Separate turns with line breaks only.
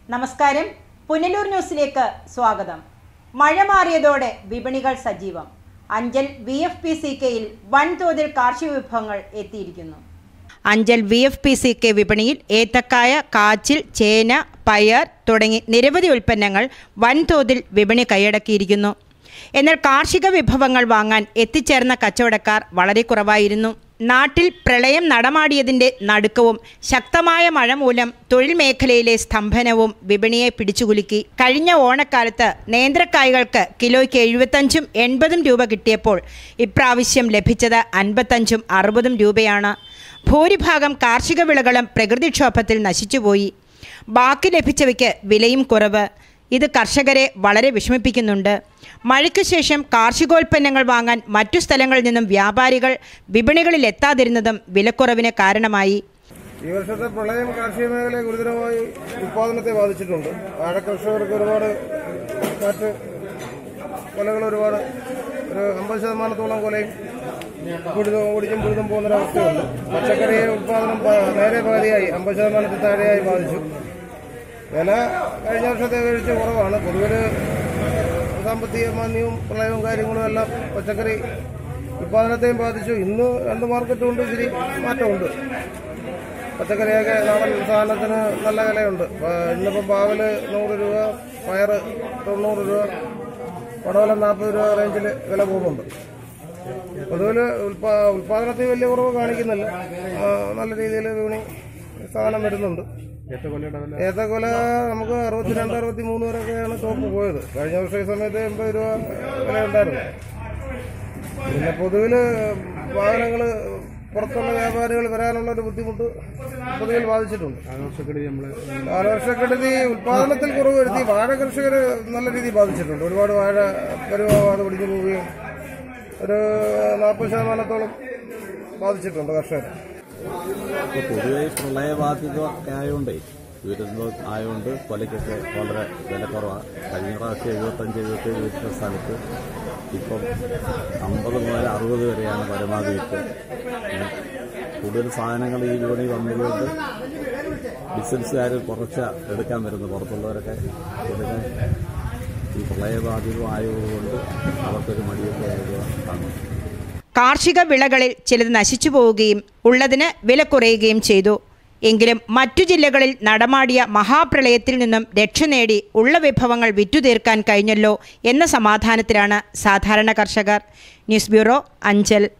നമസ്കാരം പുനലൂർ ന്യൂസിലേക്ക് സ്വാഗതം മഴ മാറിയതോടെ വിപണികൾ സജീവം Anchal V F P C കെയിൽ വൻതോതിൽ കാർഷിക വിഭവങ്ങൾ എത്തിയിരിക്കുന്നു Anchal V F P C K വിപണിയിൽ ഏത്തക്കായ കാച്ചിൽ ചേന പയർ തുടങ്ങി നിരവധി ഉൽപ്പന്നങ്ങൾ വൻതോതിൽ വിപണി കൈയടക്കിയിരിക്കുന്നു എന്നാൽ കാർഷിക വിഭവങ്ങൾ വാങ്ങാൻ എത്തിച്ചേർന്ന കച്ചവടക്കാർ വളരെ കുറവായിരുന്നു നാട്ടിൽ പ്രളയം നടമാടിയതിൻ്റെ നടുക്കവും ശക്തമായ മഴ മൂലം തൊഴിൽ മേഖലയിലെ സ്തംഭനവും വിപണിയെ പിടിച്ചുകുലുക്കി കഴിഞ്ഞ ഓണക്കാലത്ത് നേന്ത്രക്കായ്കൾക്ക് കിലോയ്ക്ക് എഴുപത്തഞ്ചും എൺപതും രൂപ കിട്ടിയപ്പോൾ ഇപ്രാവശ്യം ലഭിച്ചത് അൻപത്തഞ്ചും അറുപതും രൂപയാണ് ഭൂരിഭാഗം കാർഷിക വിളകളും പ്രകൃതിക്ഷോഭത്തിൽ നശിച്ചുപോയി ബാക്കി ലഭിച്ചവയ്ക്ക് വിലയും കുറവ് ഇത് കർഷകരെ വളരെ വിഷമിപ്പിക്കുന്നുണ്ട് മഴയ്ക്കു ശേഷം കാർഷികോൽപ്പന്നങ്ങൾ വാങ്ങാൻ മറ്റു സ്ഥലങ്ങളിൽ നിന്നും വ്യാപാരികൾ വിപണികളിൽ എത്താതിരുന്നതും വിലക്കുറവിന് കാരണമായി
ഈ വർഷത്തെ പ്രളയം കാർഷിക മേഖലയെ ഗുരുതരമായി ഉത്പാദനത്തെ ബാധിച്ചിട്ടുണ്ട് വാഴ കർഷകർക്ക് ഒരുപാട് മറ്റ് കൊലകൾ ഒരുപാട് ഒരു അമ്പത് ശതമാനത്തോളം കൊലയും പുഴുതും ഓടിച്ചും പുഴുതും പോകുന്നൊരവസ്ഥയുണ്ട് പച്ചക്കറി ഉത്പാദനം പ- നേരെ പകുതിയായി അമ്പത് ശതമാനത്തിൽ താഴെയായി ബാധിച്ചു വില കഴിഞ്ഞ വർഷത്തെ അപേക്ഷിച്ച് കുറവാണ് പൊതുവിൽ സാമ്പത്തിക മാന്യവും പ്രളയവും കാര്യങ്ങളും എല്ലാം പച്ചക്കറി ഉത്പാദനത്തെയും ബാധിച്ചു ഇന്ന് രണ്ട് മാർക്കറ്റും ഉണ്ട് ഇച്ചിരി മാറ്റമുണ്ട് പച്ചക്കറിയൊക്കെ നാടൻ സാധനത്തിന് നല്ല വിലയുണ്ട് പ- ഇന്നിപ്പം പാവല് നൂറ് രൂപ പയറ് തൊണ്ണൂറ് രൂപ പടവലം നാൽപ്പത് രൂപ റേഞ്ചിൽ വില പോകുന്നുണ്ട് പൊതുവിൽ ഉൽപാദനത്തിൽ വലിയ കുറവ് കാണിക്കുന്നില്ല ആ, നല്ല രീതിയിൽ വിപണി സാധനം വരുന്നുണ്ട് ഏത്തക്കൊല നമുക്ക് അറുപത്തിരണ്ട് അറുപത്തി മൂന്ന് വരെയൊക്കെയാണ് ടോപ്പ് പോയത് കഴിഞ്ഞ വർഷം ഈ സമയത്ത് എൺപത് രൂപ വില ഉണ്ടായിരുന്നു പിന്നെ പൊതുവിൽ വാഹനങ്ങൾ പുറത്തുള്ള വ്യാപാരികൾ വരാനുള്ള ഒരു ബുദ്ധിമുട്ട് പൊതുവിൽ ബാധിച്ചിട്ടുണ്ട് കാലവർഷക്കെടുതി ഉത്പാദനത്തിൽ കുറവ് വരുത്തി വാഴ കർഷകർ നല്ല രീതിയിൽ ബാധിച്ചിട്ടുണ്ട് ഒരുപാട് വാഴ പരുവാതെ പിടിച്ചു പോവുകയും ഒരു നാൽപ്പത് ശതമാനത്തോളം ബാധിച്ചിട്ടുണ്ട് കർഷകർ
ഇപ്പോൾ പൊതുവെ പ്രളയബാധിതമൊക്കെ ആയതുകൊണ്ടേ ദുരിതം ആയതുകൊണ്ട് കൊലയ്ക്കൊക്കെ വളരെ വില കുറവാണ് കഴിഞ്ഞ പ്രാവശ്യം എഴുപത്തഞ്ച് എഴുപത്തേഴ് വിറ്റ സ്ഥലത്ത് ഇപ്പം അമ്പത് മുതൽ അറുപത് വരെയാണ് പരമാവധി വിറ്റ് കൂടുതൽ സാധനങ്ങൾ ഈ വിപണി വന്നതുകൊണ്ട് ബിസിനസ്സുകാർ കുറച്ച് എടുക്കാൻ വരുന്നു പുറത്തുള്ളവരൊക്കെ എടുക്കാൻ ഈ പ്രളയബാധിതം ആയതുകൊണ്ട് അവർക്കൊരു മടിയൊക്കെ ആയത് കാണും
കാർഷിക വിളകളിൽ ചിലത് നശിച്ചു പോവുകയും ഉള്ളതിന് വില കുറയുകയും ചെയ്തു എങ്കിലും മറ്റു ജില്ലകളിൽ നടമാടിയ മഹാപ്രളയത്തിൽ നിന്നും രക്ഷ നേടി ഉള്ള വിഭവങ്ങൾ വിറ്റുതീർക്കാൻ കഴിഞ്ഞല്ലോ എന്ന സമാധാനത്തിലാണ് സാധാരണ കർഷകർ ന്യൂസ് ബ്യൂറോ അഞ്ചൽ